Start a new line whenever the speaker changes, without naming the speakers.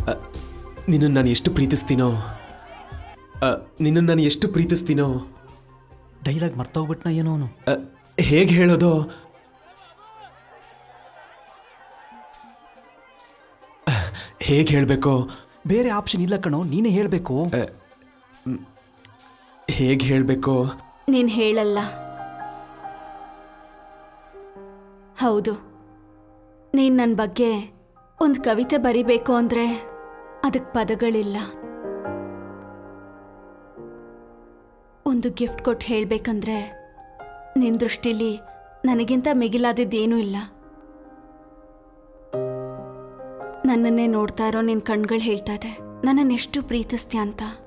ನಿನ್ನನ್ನು ನಾನು ಎಷ್ಟು ಪ್ರೀತಿಸ್ತೀನೋ ನಿನ್ನನ್ನು ನಾನು ಎಷ್ಟು ಪ್ರೀತಿಸ್ತೀನೋ
ಡೈಲಾಗ್ ಮರ್ತೋಗ್ಬಿಟ್ನ ಏನೋ ಅವನು
ಹೇಗೆ ಹೇಳೋದು ಹೇಗೆ ಹೇಳಬೇಕು
ಬೇರೆ ಆಪ್ಷನ್ ಇಲ್ಲ ಕಣೋ ನೀನೇ ಹೇಳಬೇಕು
ಹೇಗೆ ಹೇಳಬೇಕು
ನೀನ್ ಹೇಳಲ್ಲ ಹೌದು ನೀನ್ ನನ್ನ ಬಗ್ಗೆ ಒಂದು ಕವಿತೆ ಬರಿಬೇಕು ಅಂದ್ರೆ ಅದಕ್ಕೆ ಪದಗಳಿಲ್ಲ ಒಂದು ಗಿಫ್ಟ್ ಕೊಟ್ಟು ಹೇಳಬೇಕಂದ್ರೆ ನಿನ್ನ ದೃಷ್ಟಿಲಿ ನನಗಿಂತ ಮಿಗಿಲಾದದ್ದೇನೂ ಇಲ್ಲ ನನ್ನನ್ನೇ ನೋಡ್ತಾ ಇರೋ ನಿನ್ನ ಕಣ್ಗಳು ಹೇಳ್ತಾ ಇದೆ ನನ್ನನ್ನು ಎಷ್ಟು ಪ್ರೀತಿಸ್ತೀಯ ಅಂತ